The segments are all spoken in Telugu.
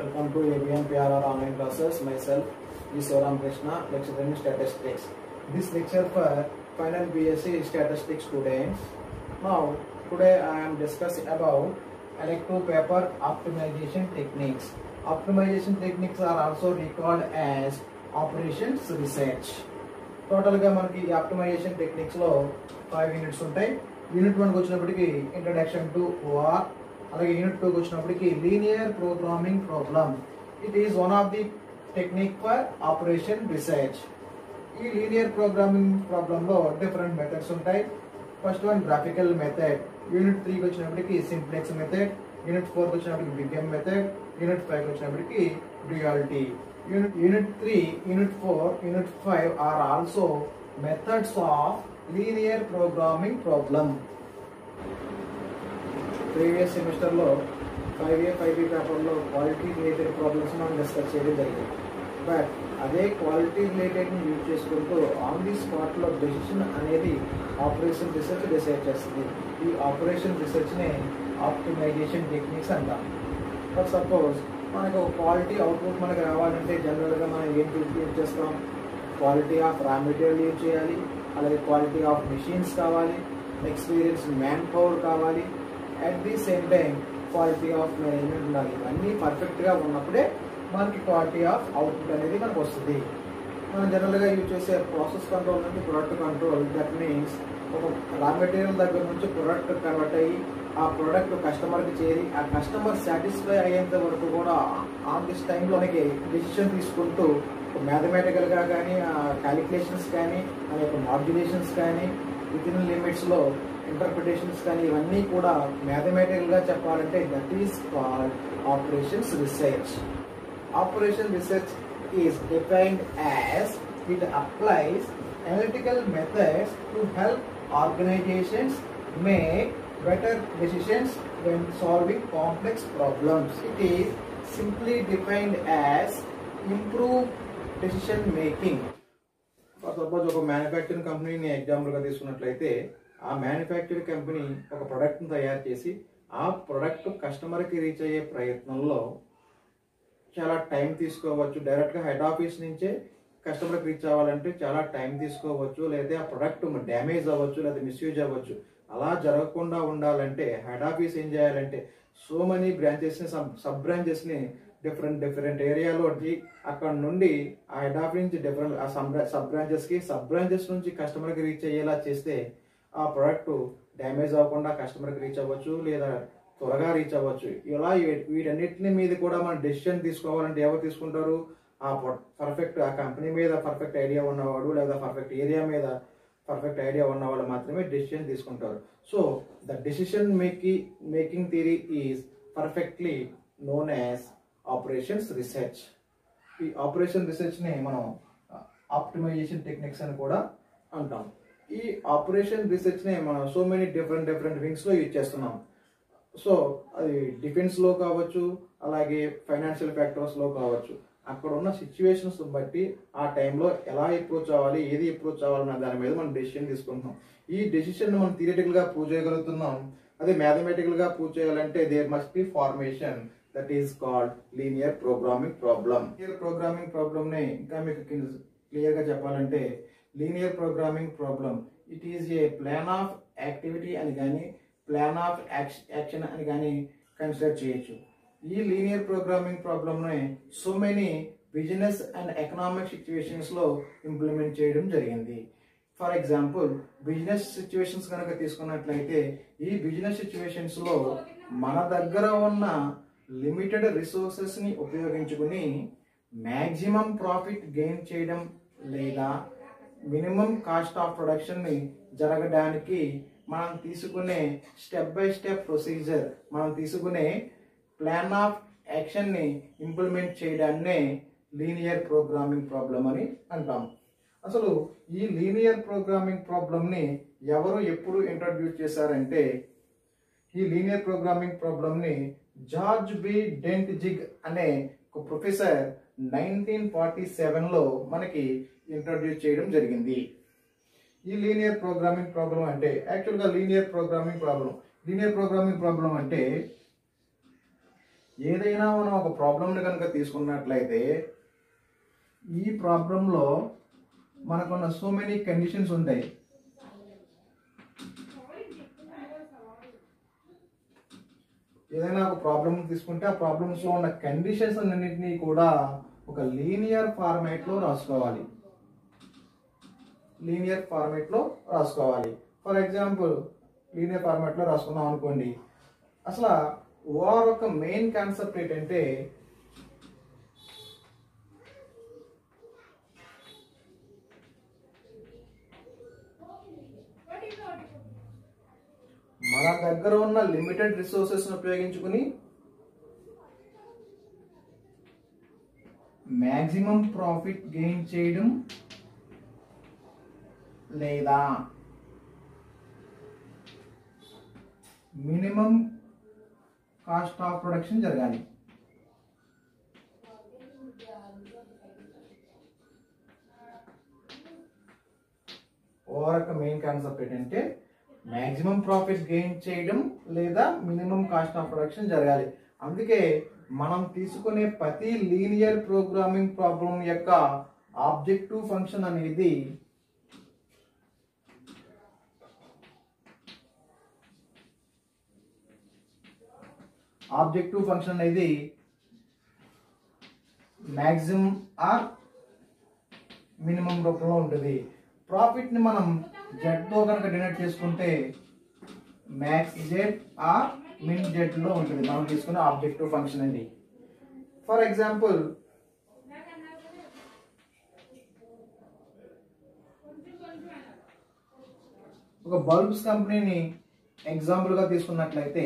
Welcome to ABM PRR online classes. Myself, V. Sivaram Krishna, lecturer in statistics. This lecture for final BSc statistics students. Now, today I am discussing about elective paper optimization techniques. Optimization techniques are also recalled as operations research. టోటల్గా మనకి ఈ ఆప్టిమైజేషన్ టెక్నిక్స్లో ఫైవ్ యూనిట్స్ ఉంటాయి యూనిట్ వన్కి వచ్చినప్పటికి introduction to O R unit టూకి వచ్చినప్పటికి linear programming problem it is one of the technique for operation research ఈ లీనియర్ ప్రోగ్రామింగ్ ప్రాబ్లంలో డిఫరెంట్ మెథడ్స్ ఉంటాయి first one graphical method unit త్రీకి వచ్చినప్పటికి సింప్లెక్స్ మెథడ్ యూనిట్ ఫోర్కి వచ్చినప్పటికి బిగ్గమ్ మెథడ్ యూనిట్ ఫైవ్కి వచ్చినప్పటికి duality unit unit three unit four unit five are also methods of linear programming problem previous సెమిస్టర్లో ఫైవ్ ఏ ఫైవ్ బి పేపర్లో క్వాలిటీ రిలేటెడ్ ప్రాబ్లమ్స్ మనం డిస్కస్ చేయడం జరిగింది బట్ అదే క్వాలిటీ రిలేటెడ్ని యూజ్ చేసుకుంటూ ఆన్ ది స్పాట్లో డెసిషన్ అనేది ఆపరేషన్ రీసెర్చ్ డిసైడ్ చేస్తుంది ఈ ఆపరేషన్ రీసెర్చ్నే ఆప్టిమైజేషన్ టెక్నిక్స్ అంటాం ఫర్ సపోజ్ మనకు క్వాలిటీ అవుట్పుట్ మనకు రావాలంటే జనరల్గా మనం ఏం యూజ్ చేస్తాం quality of raw material use చేయాలి అలాగే క్వాలిటీ ఆఫ్ మెషిన్స్ కావాలి ఎక్స్పీరియన్స్ మ్యాన్ పవర్ కావాలి at the same time quality of management ఉండాలి ఇవన్నీ పర్ఫెక్ట్గా ఉన్నప్పుడే మనకి క్వాలిటీ ఆఫ్ అవుట్పుట్ అనేది మనకు వస్తుంది మనం జనరల్గా యూజ్ చేసే ప్రాసెస్ కంట్రోల్ నుంచి ప్రొడక్ట్ కంట్రోల్ దట్ మీన్స్ ఒక రా మెటీరియల్ దగ్గర నుంచి ప్రొడక్ట్ కన్వర్ట్ అయ్యి ఆ ప్రోడక్ట్ కస్టమర్కి చేరి ఆ కస్టమర్ సాటిస్ఫై అయ్యేంత వరకు కూడా ఆన్ దిస్ టైంలో మనకి డెసిషన్ తీసుకుంటూ మ్యాథమెటికల్గా కానీ క్యాలిక్యులేషన్స్ కానీ మన యొక్క మాడ్యులేషన్స్ కానీ విత్ ఇన్ లిమిట్స్లో ఇంటర్ప్రిటేషన్స్ కానీ ఇవన్నీ కూడా మ్యాథమెటికల్గా చెప్పాలంటే that is called operations research operation research is defined as it applies analytical methods to help organizations make better decisions when solving complex problems. It is simply defined as improved decision making. Suppose ఒక మ్యానుఫ్యాక్చరింగ్ కంపెనీని ఎగ్జాంపుల్గా తీసుకున్నట్లయితే ఆ మ్యానుఫ్యాక్చరింగ్ కంపెనీ ఒక ప్రోడక్ట్ని తయారు చేసి ఆ ప్రోడక్ట్ కస్టమర్కి రీచ్ అయ్యే ప్రయత్నంలో చాలా టైం తీసుకోవచ్చు డైరెక్ట్గా హెడ్ ఆఫీస్ నుంచే కస్టమర్కి రీచ్ అవ్వాలంటే చాలా టైం తీసుకోవచ్చు లేదా ఆ ప్రొడక్ట్ డ్యామేజ్ అవ్వచ్చు లేదా మిస్యూజ్ అవ్వచ్చు అలా జరగకుండా ఉండాలంటే హెడ్ ఆఫీస్ ఏం చేయాలంటే సో మెనీ బ్రాంచెస్ని సబ్ సబ్ బ్రాంచెస్ని డిఫరెంట్ డిఫరెంట్ ఏరియాలో అక్కడ నుండి ఆ హెడ్ ఆఫీస్ నుంచి డిఫరెంట్ ఆ సబ్ సబ్ బ్రాంచెస్కి సబ్ బ్రాంచెస్ నుంచి కస్టమర్కి రీచ్ అయ్యేలా చేస్తే ఆ ప్రోడక్ట్ డ్యామేజ్ అవ్వకుండా కస్టమర్కి రీచ్ అవ్వచ్చు లేదా త్వరగా రీచ్ అవ్వచ్చు ఇలా వీటన్నిటిని మీద కూడా మనం డెసిషన్ తీసుకోవాలంటే ఎవరు తీసుకుంటారు ఆ పర్ఫెక్ట్ ఆ కంపెనీ మీద పర్ఫెక్ట్ ఐడియా ఉన్నవాడు లేదా పర్ఫెక్ట్ ఏరియా మీద పర్ఫెక్ట్ ఐడియా ఉన్నవాళ్ళు మాత్రమే డెసిషన్ తీసుకుంటారు so the decision making making theory is perfectly known as operations research ఈ ఆపరేషన్ రీసెర్చ్ని మనం ఆప్టిమైజేషన్ టెక్నిక్స్ అని కూడా అంటాం ఈ ఆపరేషన్ రీసెర్చ్ని మనం సో మెనీ డిఫరెంట్ డిఫరెంట్ వింగ్స్లో యూజ్ చేస్తున్నాం సో అది డిఫెన్స్లో కావచ్చు అలాగే ఫైనాన్షియల్ ఫ్యాక్టర్స్లో కావచ్చు అక్కడ ఉన్న సిచ్యువేషన్స్ బట్టి ఆ టైంలో ఎలా అప్రోచ్ అవ్వాలి ఏది అప్రోచ్ అవ్వాలన్న దాని మీద మనం డెసిషన్ తీసుకుంటున్నాం ఈ డెసిషన్ మనం థియరిటికల్గా ప్రూవ్ చేయగలుగుతున్నాం అదే మ్యాథమెటికల్గా ప్రూవ్ చేయాలంటే there must be formation that is called linear programming problem linear programming ప్రాబ్లమ్ని ఇంకా మీకు క్లియర్గా చెప్పాలంటే linear programming problem it is a plan of activity అని కానీ ప్లాన్ ఆఫ్ యాక్షన్ అని కానీ కన్సిడర్ చేయొచ్చు ఈ లీనియర్ ప్రోగ్రామింగ్ ప్రాబ్లమ్ని so many business and economic సిచ్యువేషన్స్లో ఇంప్లిమెంట్ చేయడం జరిగింది ఫర్ ఎగ్జాంపుల్ బిజినెస్ సిచ్యువేషన్స్ కనుక తీసుకున్నట్లయితే ఈ బిజినెస్ సిచ్యువేషన్స్లో మన దగ్గర ఉన్న లిమిటెడ్ రిసోర్సెస్ని ఉపయోగించుకుని మ్యాక్సిమం ప్రాఫిట్ గెయిన్ చేయడం లేదా మినిమం కాస్ట్ ఆఫ్ ప్రొడక్షన్ని జరగడానికి మనం తీసుకునే స్టెప్ బై స్టెప్ ప్రొసీజర్ మనం తీసుకునే ప్లాన్ ఆఫ్ యాక్షన్ని ఇంప్లిమెంట్ చేయడాన్నే లీనియర్ ప్రోగ్రామింగ్ ప్రాబ్లం అని అంటాం అసలు ఈ లీనియర్ ప్రోగ్రామింగ్ ప్రాబ్లమ్ని ఎవరు ఎప్పుడు ఇంట్రడ్యూస్ చేశారంటే ఈ లీనియర్ ప్రోగ్రామింగ్ ప్రాబ్లమ్ని జార్జ్ బి డెంట్ జిగ్ అనే ఒక ప్రొఫెసర్ నైన్టీన్ ఫార్టీ సెవెన్లో మనకి ఇంట్రడ్యూస్ చేయడం జరిగింది ఈ లీనియర్ ప్రోగ్రామింగ్ ప్రాబ్లం అంటే యాక్చువల్గా linear programming problem linear programming problem అంటే ఏదైనా మనం ఒక ప్రాబ్లమ్ని కనుక తీసుకున్నట్లయితే ఈ ప్రాబ్లంలో మనకున్న సో మెనీ కండిషన్స్ ఉంటాయి ఏదైనా ఒక ప్రాబ్లం తీసుకుంటే ఆ ప్రాబ్లమ్స్ లో ఉన్న కండిషన్స్ అన్నింటినీ కూడా ఒక లీనియర్ ఫార్మాట్ లో రాసుకోవాలి లీనియర్ ఫార్మాట్ లో రాసుకోవాలి ఫర్ ఎగ్జాంపుల్ లీనియర్ ఫార్మాట్ లో రాసుకున్నాం అనుకోండి అసలు ఓవర్ ఒక మెయిన్ కాన్సెప్ట్ ఏంటంటే మన దగ్గర ఉన్న లిమిటెడ్ రిసోర్సెస్ ఉపయోగించుకుని మ్యాక్సిమం ప్రాఫిట్ గెయిన్ చేయడం లేదా మినిమం కాస్ట్ ఆఫ్ ప్రొడక్షన్ జరగాలి ఓవర్ ఒక మెయిన్ కాన్సెప్ట్ ఏంటంటే మ్యాక్సిమం ప్రాఫిట్ గెయిన్ చేయడం లేదా మినిమం కాస్ట్ ఆఫ్ ప్రొడక్షన్ జరగాలి అందుకే మనం తీసుకునే ప్రతి లీనియర్ ప్రోగ్రామింగ్ ప్రాబ్లం యొక్క ఆబ్జెక్టివ్ ఫంక్షన్ అనేది ఆబ్జెక్టివ్ ఫంక్షన్ అనేది మ్యాక్సిమం ఆర్ మినిమం రూపంలో ఉంటుంది ప్రాఫిట్ ని మనం జెడ్ తో కనుక డినైట్ చేసుకుంటే max Z or min Z లో ఉంటుంది మనం తీసుకునే ఆబ్జెక్టివ్ ఫంక్షన్ అండి ఫర్ ఎగ్జాంపుల్ ఒక బల్బ్స్ కంపెనీని ఎగ్జాంపుల్ గా తీసుకున్నట్లయితే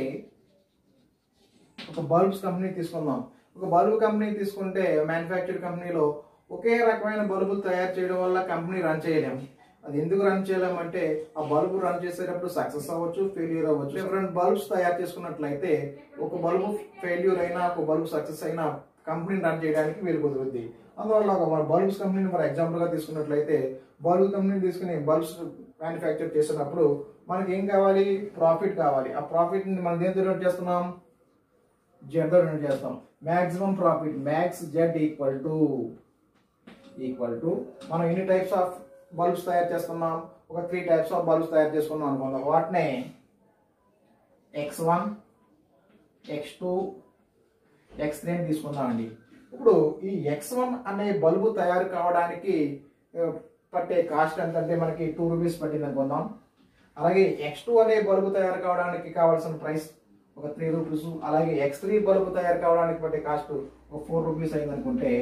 ఒక బల్బ్స్ కంపెనీ తీసుకుందాం ఒక బల్బ్ కంపెనీ తీసుకుంటే మ్యానుఫ్యాక్చర్ కంపెనీలో ఒకే రకమైన బల్బులు తయారు చేయడం వల్ల కంపెనీ రన్ చేయలేం అది ఎందుకు రన్ చేయలేమంటే ఆ బల్బు రన్ చేసేటప్పుడు సక్సెస్ అవ్వచ్చు ఫెయిల్యూర్ అవ్వచ్చు డిఫరెంట్ బల్బ్స్ తయారు చేసుకున్నట్లయితే ఒక బల్బు ఫెయిల్యూర్ అయినా ఒక బల్బు సక్సెస్ అయినా కంపెనీని రన్ చేయడానికి వీలు కుదురుద్ది అందువల్ల ఒక మన బల్బ్స్ కంపెనీని ఫర్ ఎగ్జాంపుల్ గా తీసుకున్నట్లయితే బల్బ్ కంపెనీని తీసుకుని బల్బ్స్ మ్యానుఫ్యాక్చర్ చేసినప్పుడు మనకి ఏం కావాలి ప్రాఫిట్ కావాలి ఆ ప్రాఫిట్ ని మనం దేంతో డొనేట్ చేస్తున్నాం జెడ్ డొనేట్ చేస్తాం maximum profit max Z equal to equal to మనం ఎన్ని టైప్స్ ఆఫ్ బల్బ్స్ తయారు చేస్తున్నాం ఒక త్రీ టైప్స్ ఆఫ్ బల్బ్స్ తయారు చేసుకున్నాం అనుకుందాం వాటినే X one X two X three అని తీసుకుందామండి ఇప్పుడు ఈ ఎక్స్ వన్ అనే బల్బు తయారు కావడానికి ఆ, పట్టే కాస్ట్ ఎంత అంటే మనకి టూ రూపీస్ పట్టింది అనుకుందాం అలాగే ఎక్స్ టూ అనే బల్బు తయారు కావడానికి కావాల్సిన ప్రైస్ ఒక త్రీ రూపీస్ అలాగే ఎక్స్ త్రీ బల్బు తయారు కావడానికి పట్టే కాస్ట్ ఒక ఫోర్ రూపీస్ అయింది అనుకుంటే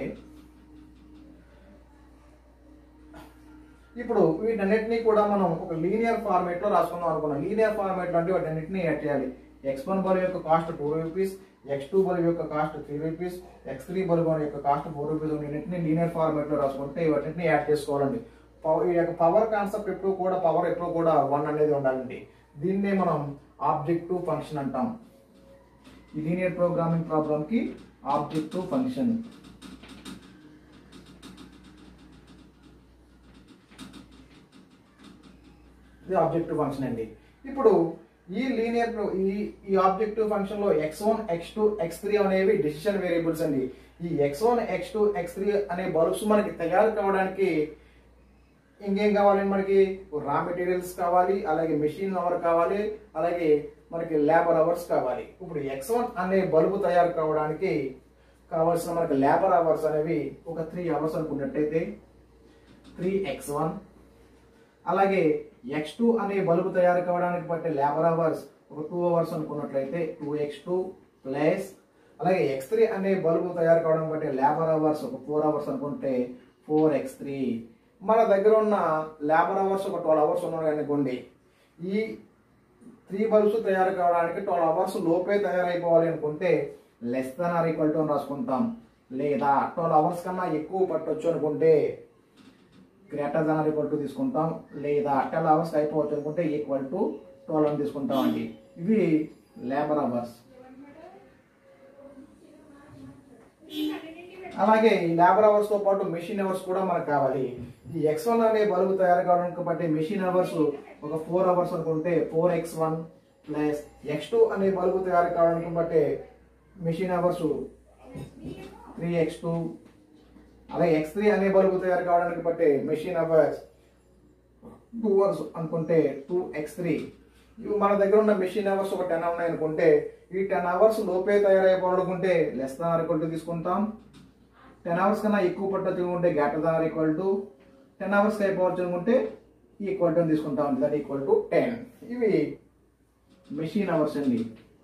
ఇప్పుడు వీటన్నిటిని కూడా మనం ఒక లీనియర్ ఫార్మేట్ లో రాసుకుందాం అనుకున్నాం లీనియర్ ఫార్మేట్ లో అంటే వాటన్నిటిని యాడ్ చేయాలి ఎక్స్ వన్ బల్బ్ యొక్క cost two rupees X two bulb యొక్క cost three rupees X three bulb యొక్క కాస్ట్ ఫోర్ రూపీస్ వీటన్నిటిని లీనియర్ ఫార్మేట్ లో రాసుకుంటే వాటిని యాడ్ చేసుకోవాలండి పవ- ఈ యొక్క పవర్ కాన్సెప్ట్ ఎప్పుడు కూడా పవర్ ఎప్పుడు కూడా వన్ అనేది ఉండాలండి దీన్నే మనం ఆబ్జెక్టివ్ ఫంక్షన్ అంటాం ఈ లీనియర్ ప్రోగ్రామింగ్ ప్రాబ్లం కి ఆబ్జెక్టివ్ ఫంక్షన్ ఇది ఆబ్జెక్టివ్ ఫంక్షన్ అండి ఇప్పుడు ఈ లీనియర్ ఈ ఈ ఆబ్జెక్టివ్ ఫంక్షన్ లో X one X two X three అనేవి డెసిషన్ వేరియబుల్స్ అండి ఈ X one X two X three అనే బల్బ్స్ మనకి తయారు కావడానికి ఇంకేం కావాలండి మనకి రా మెటీరియల్స్ కావాలి అలాగే మెషిన్ అవర్ కావాలి అలాగే మనకి లేబర్ అవర్స్ కావాలి ఇప్పుడు ఎక్స్ వన్ అనే బల్బు తయారు కావడానికి కావాల్సిన మనకి లేబర్ అవర్స్ అనేవి ఒక త్రీ అవర్స్ అనుకున్నట్టయితే త్రీ ఎక్స్ వన్ అలాగే ఎక్స్ టూ అనే బల్బు తయారు కావడానికి పట్టే లేబర్ అవర్స్ ఒక టూ అవర్స్ అనుకున్నట్లయితే టూ ఎక్స్ టూ ప్లస్ అలాగే ఎక్స్ త్రీ అనే బల్బు తయారు కావడానికి పట్టే లేబర్ అవర్స్ ఒక ఫోర్ అవర్స్ అనుకుంటే ఫోర్ ఎక్స్ త్రీ మన దగ్గర ఉన్న లేబర్ అవర్స్ ఒక ట్వెల్వ్ అవర్స్ ఉన్నాయి అనుకోండి ఈ త్రీ బల్బ్స్ తయారు కావడానికి ట్వెల్వ్ అవర్స్ లోపే తయారైపోవాలి అనుకుంటే less than or equal to అని రాసుకుంటాం లేదా ట్వెల్వ్ అవర్స్ కన్నా ఎక్కువ పట్టొచ్చు అనుకుంటే greater than or equal to తీసుకుంటాం లేదా ట్వెల్వ్ అవర్స్ అయిపోవచ్చు అనుకుంటే ఈక్వల్ టు ట్వెల్వ్ అని తీసుకుంటాం అండి ఇవి లేబర్ అవర్స్ అలాగే ఈ లేబర్ అవర్స్ తో పాటు మెషిన్ అవర్స్ కూడా మనకు కావాలి ఈ ఎక్స్ వన్ అనే బల్బు తయారు కావడానికి బట్టి మెషిన్ అవర్స్ ఒక ఫోర్ అవర్స్ అనుకుంటే four X one plus X two అనే బల్బు తయారు కావడానికి బట్టి machine hours three X two అలాగే ఎక్స్ త్రీ అనే బల్బు తయారు కావడానికి పట్టే మెషిన్ అవర్స్ టూ అవర్స్ అనుకుంటే టూ ఎక్స్ త్రీ మన దగ్గర ఉన్న మెషిన్ అవర్స్ ఒక టెన్ ఉన్నాయి అనుకుంటే ఈ టెన్ అవర్స్ లోపే తయారైపోవాలనుకుంటే లెస్ దాన్ ఈక్వల్ టు తీసుకుంటాం టెన్ అవర్స్ కన్నా ఎక్కువ పట్టచ్చు అనుకుంటే greater than equal to ten అవర్స్కి అయిపోవచ్చు అనుకుంటే ఈక్వల్ టు తీసుకుంటాం దట్ ఈక్వల్ టు టెన్ ఇవి మెషిన్ అవర్స్ అండి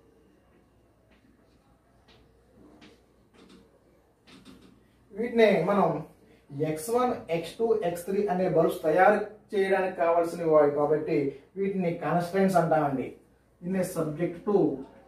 వీటిని మనం X one X two X three అనే బల్బ్స్ తయారు చేయడానికి కావాల్సినవి కాబట్టి వీటిని కన్స్టెంట్స్ అంటామండి in a subject to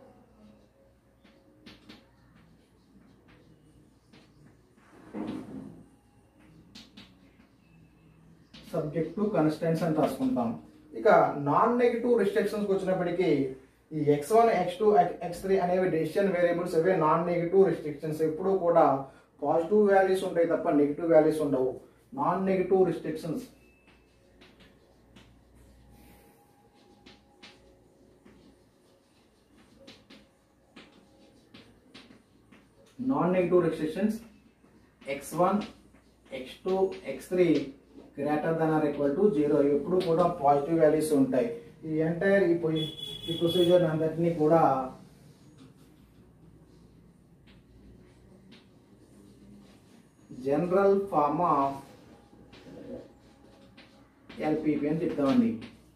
subject to constants అని రాసుకుంటాం ఇక నాన్ నెగిటివ్ రిస్ట్రిక్షన్స్ వచ్చినప్పటికీ ఈ X one X two X three అనేవి డెసిషన్ వేరియబుల్స్ అవే నాన్ నెగిటివ్ రిస్ట్రిక్షన్స్ ఎప్పుడూ కూడా పాజిటివ్ వాల్యూస్ ఉంటాయి తప్ప నెగిటివ్ వాల్యూస్ ఉండవు non negative restrictions non negative restrictions X one X two X three greater than or equal to zero ఎప్పుడు కూడా పాజిటివ్ వాల్యూస్ ఉంటాయి ఈ ఎంటైర్ ఈ పొజి- ఈ ప్రొసీజర్ అంతటినీ కూడా జనరల్ ఫార్మ్ ఆఫ్ ఎల్పిపి అని చెప్తామండి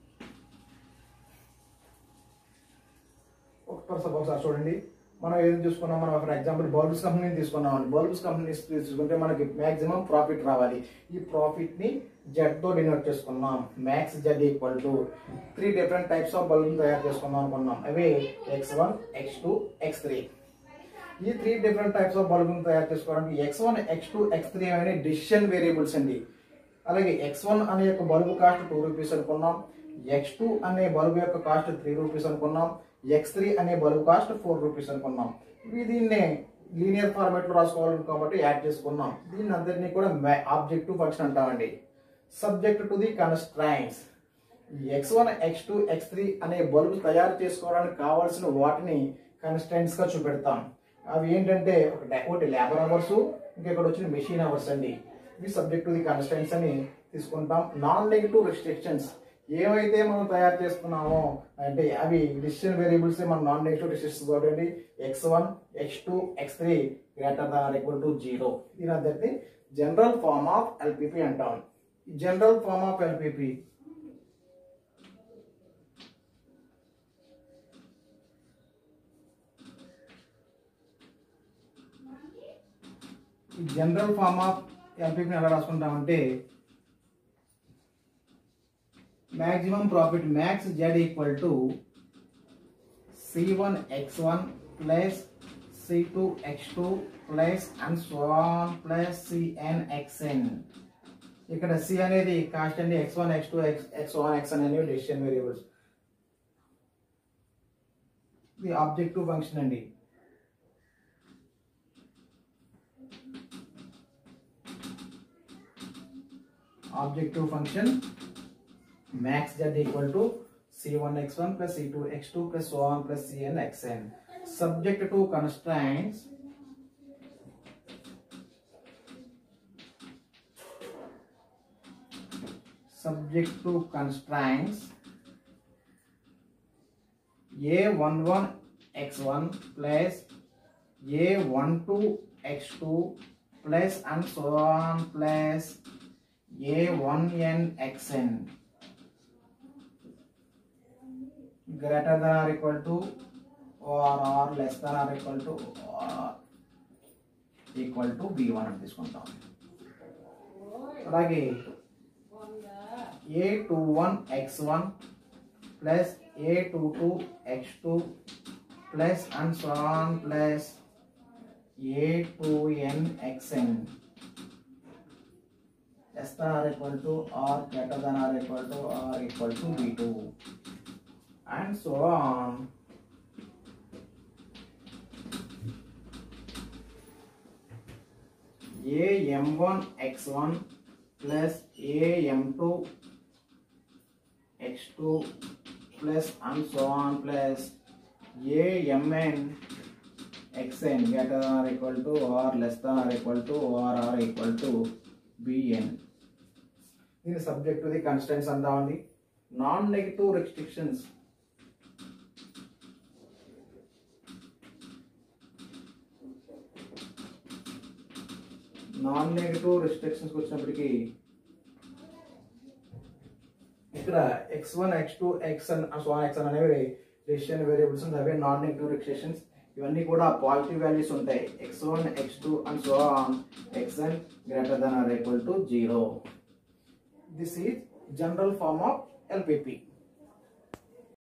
ఒక సపోజ్ సార్ చూడండి మనం ఏది చూసుకున్నాం మనం ఫర్ ఎగ్జాంపుల్ బల్బ్స్ కంపెనీని తీసుకున్నాం అండి బల్బ్స్ కంపెనీ తీసుకుంటే మనకి మాక్సిమం ప్రాఫిట్ రావాలి ఈ ప్రాఫిట్ ని జెడ్ తో డినోట్ చేసుకున్నాం max Z equal to three different types of bulb తయారు చేసుకున్నాం అనుకున్నాం అవి X one X two X three ఈ three different types of bulb తయారు చేసుకోవడానికి X one X two X three అనే డిసిషన్ వేరియబుల్స్ అండి అలాగే ఎక్స్ వన్ అనే యొక్క బల్బు కాస్ట్ టూ రూపీస్ అనుకున్నాం ఎక్స్ టూ అనే బల్బు యొక్క కాస్ట్ త్రీ రూపీస్ అనుకున్నాం ఎక్స్ త్రీ అనే బల్బు కాస్ట్ ఫోర్ రూపీస్ అనుకున్నాం ఇవి దీన్నే లీనియర్ ఫార్మాట్ లో రాసుకోవాలి కాబట్టి యాడ్ చేసుకున్నాం దీన్ని అందరినీ కూడా ఆబ్జెక్టివ్ ఫంక్షన్ అంటామండి subject to the constraints X one X two X three అనే బల్బు తయారు చేసుకోవడానికి కావాల్సిన వాటిని కన్స్టెంట్స్ గా చూపెడతాం అవి ఏంటంటే ఒకటి ఒకటి లేబర్ అవర్స్ ఇంకెక్కడ వచ్చిన మెషిన్ అవర్స్ అండి ఇవి సబ్జెక్ట్ టు ది కన్స్టెంట్స్ అని తీసుకుంటాం నాన్ నెగిటివ్ రిస్ట్రిక్షన్స్ ఏవైతే మనం తయారు చేసుకున్నామో అంటే అవి డిసిషన్ వేరియబుల్స్ మన నాన్ నెగిటివ్ రిస్ట్రిక్షన్స్ కాబట్టి X one X two X three greater than equal to zero దీని అందరినీ జనరల్ ఫార్మ్ ఆఫ్ ఎల్పిపి అంటాం జనరల్ ఫార్మ్ ఆఫ్ ఎల్పిపి ఈ జనరల్ ఫార్మ్ ఆఫ్ ఎల్పిపిని ఎలా రాసుకుంటామంటే maximum profit max z equal to c1 x1 plus c2 x2 plus and so on plus cn xn ఇక్కడ సి అనేది కాస్ట్ అండి X one X two X X one X అనేవి డెసిషన్ వేరియబుల్స్ ఇది ఆబ్జెక్టివ్ ఫంక్షన్ అండి objective function max z equal to c1 x1 plus c2 x2 plus so on plus cn xn subject to constraints subject to constraints a11 x1 plus a12 x2 plus and so on plus a1n xn greater than or equal to or or less than or equal to or equal to b1 అని తీసుకుంటాం అలాగే A two one X one plus A two two X two plus and so on plus A two N X N less than or equal to or greater than or equal to or equal to b2 and so on. A m1 x1 plus A m2 x2 plus and so on plus A mn xn greater than or equal to or less than or equal to or are equal to bn దీని సబ్జెక్ట్ ది కన్స్టెంట్స్ అంతా ఉంది non negative restrictions non negative restrictions వచ్చినప్పటికీ ఇక్కడ x one X two x and so x n అనేవి డెసిషన్ వేరియబుల్స్ అవే నాన్ నెగిటివ్ రెస్ట్రిక్షన్స్ ఇవన్నీ కూడా పాజిటివ్ వాల్యూస్ ఉంటాయి x one X two and so on x n greater than or equal to zero this is general form of LPP